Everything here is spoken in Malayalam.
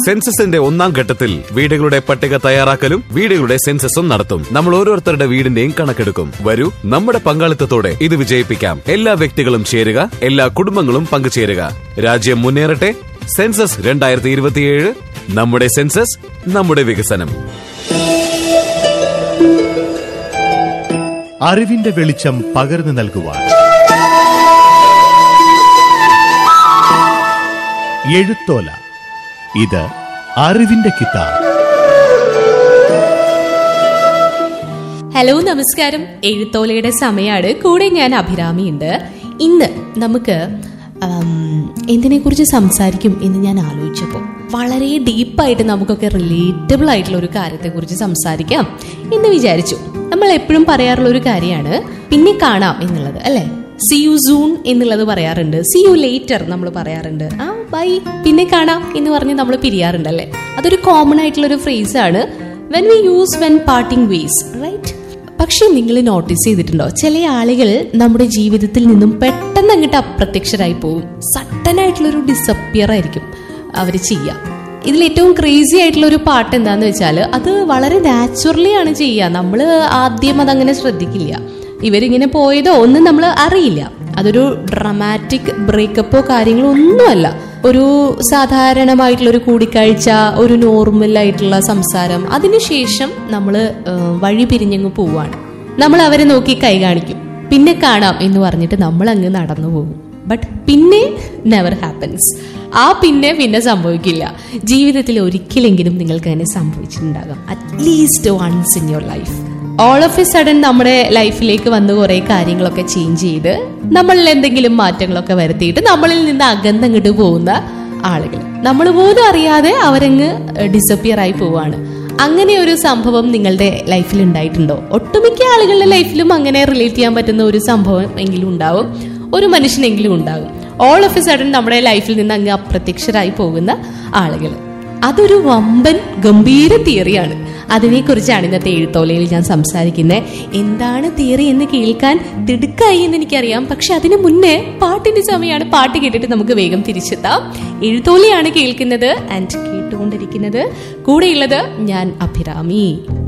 സെൻസസിന്റെ ഒന്നാം ഘട്ടത്തിൽ വീടുകളുടെ പട്ടിക തയ്യാറാക്കലും വീടുകളുടെ സെൻസസും നടത്തും നമ്മൾ ഓരോരുത്തരുടെ വീടിന്റെയും കണക്കെടുക്കും വരൂ നമ്മുടെ പങ്കാളിത്തത്തോടെ ഇത് വിജയിപ്പിക്കാം എല്ലാ വ്യക്തികളും ചേരുക എല്ലാ കുടുംബങ്ങളും പങ്കുചേരുക രാജ്യം മുന്നേറട്ടെ സെൻസസ് രണ്ടായിരത്തി ഇരുപത്തിയേഴ് നമ്മുടെ സെൻസസ് നമ്മുടെ വികസനം അറിവിന്റെ വെളിച്ചം പകർന്നു നൽകുവാൻ എഴുത്തോല ഇത് അറിവിന്റെ കിതാബ് ഹലോ നമസ്കാരം എഴുത്തോലയുടെ സമയമാണ് കൂടെ ഞാൻ അഭിരാമിയുണ്ട് ഇന്ന് നമുക്ക് എന്തിനെ കുറിച്ച് സംസാരിക്കും എന്ന് ഞാൻ ആലോചിച്ചപ്പോൾ വളരെ ഡീപ്പായിട്ട് നമുക്കൊക്കെ റിലേറ്റബിൾ ആയിട്ടുള്ള ഒരു കാര്യത്തെക്കുറിച്ച് സംസാരിക്കാം എന്ന് വിചാരിച്ചു നമ്മൾ എപ്പോഴും പറയാറുള്ള ഒരു കാര്യമാണ് പിന്നെ കാണാം എന്നുള്ളത് അല്ലേ സി യു സൂൺ എന്നുള്ളത് പറയാറുണ്ട് സി യു ലേറ്റർ നമ്മൾ പറയാറുണ്ട് ആ ബൈ പിന്നെ കാണാം എന്ന് പറഞ്ഞ് നമ്മൾ പിരിയാറുണ്ടല്ലേ അതൊരു കോമൺ ആയിട്ടുള്ള ഒരു ഫ്രേസ് ആണ് when we use when parting ways right പക്ഷെ നിങ്ങൾ നോട്ടീസ് ചെയ്തിട്ടുണ്ടോ ചില ആളുകൾ നമ്മുടെ ജീവിതത്തിൽ നിന്നും പെട്ടെന്ന് അങ്ങോട്ട് അപ്രത്യക്ഷരായി പോകും സഡൻ ആയിട്ടുള്ള ഒരു ഡിസപ്പിയർ ആയിരിക്കും അവർ ചെയ്യുക ഇതിൽ ഏറ്റവും ക്രേസി ആയിട്ടുള്ള ഒരു പാട്ട് എന്താന്ന് വെച്ചാൽ അത് വളരെ നാച്ചുറലി ആണ് ചെയ്യുക നമ്മൾ ആദ്യം അതങ്ങനെ ശ്രദ്ധിക്കില്ല ഇവരിങ്ങനെ പോയതോ ഒന്നും നമ്മൾ അറിയില്ല അതൊരു ഡ്രമാറ്റിക് ബ്രേക്കപ്പോ കാര്യങ്ങളോ ഒന്നുമല്ല ഒരു സാധാരണമായിട്ടുള്ള ഒരു കൂടിക്കാഴ്ച ഒരു നോർമൽ ആയിട്ടുള്ള സംസാരം അതിനുശേഷം നമ്മൾ വഴി പിരിഞ്ഞങ്ങ് പോവാണ് നമ്മൾ അവരെ നോക്കി കൈ കാണിക്കും പിന്നെ കാണാം എന്ന് പറഞ്ഞിട്ട് നമ്മൾ അങ്ങ് നടന്നു പോകും ബട്ട് പിന്നെ നെവർ ഹാപ്പൻസ് ആ പിന്നെ പിന്നെ സംഭവിക്കില്ല ജീവിതത്തിൽ ഒരിക്കലെങ്കിലും നിങ്ങൾക്ക് അങ്ങനെ സംഭവിച്ചിട്ടുണ്ടാകാം at least once in your life all of a sudden നമ്മുടെ ലൈഫിലേക്ക് വന്ന് കുറെ കാര്യങ്ങളൊക്കെ ചേഞ്ച് ചെയ്ത് നമ്മളിൽ എന്തെങ്കിലും മാറ്റങ്ങളൊക്കെ വരുത്തിയിട്ട് നമ്മളിൽ നിന്ന് അകന്നങ്ങോട്ട് പോകുന്ന ആളുകൾ നമ്മൾ പോലും അറിയാതെ അവരങ്ങ് ഡിസപ്പിയർ ആയി പോവാണ് അങ്ങനെ ഒരു സംഭവം നിങ്ങളുടെ ലൈഫിൽ ഉണ്ടായിട്ടുണ്ടോ ഒട്ടുമിക്ക ആളുകളുടെ ലൈഫിലും അങ്ങനെ റിലേറ്റ് ചെയ്യാൻ പറ്റുന്ന ഒരു സംഭവം എങ്കിലും ഉണ്ടാവും ഒരു മനുഷ്യനെങ്കിലും ഉണ്ടാകും ഓൾ ഓഫ് എ സഡൻ നമ്മുടെ ലൈഫിൽ നിന്ന് അങ്ങ് അപ്രത്യക്ഷരായി പോകുന്ന ആളുകൾ അതൊരു വമ്പൻ ഗംഭീര തിയറിയാണ് അതിനെക്കുറിച്ചാണ് ഇന്നത്തെ എഴുത്തോലയിൽ ഞാൻ സംസാരിക്കുന്നത് എന്താണ് തിയറി എന്ന് കേൾക്കാൻ തിടുക്കായി എന്ന് എനിക്കറിയാം പക്ഷെ അതിനു മുന്നേ പാട്ടിന്റെ സമയമാണ് പാട്ട് കേട്ടിട്ട് നമുക്ക് വേഗം തിരിച്ചെത്താം എഴുത്തോലയാണ് കേൾക്കുന്നത് ആൻഡ് കേട്ടുകൊണ്ടിരിക്കുന്നത് കൂടെയുള്ളത് ഞാൻ അഭിരാമി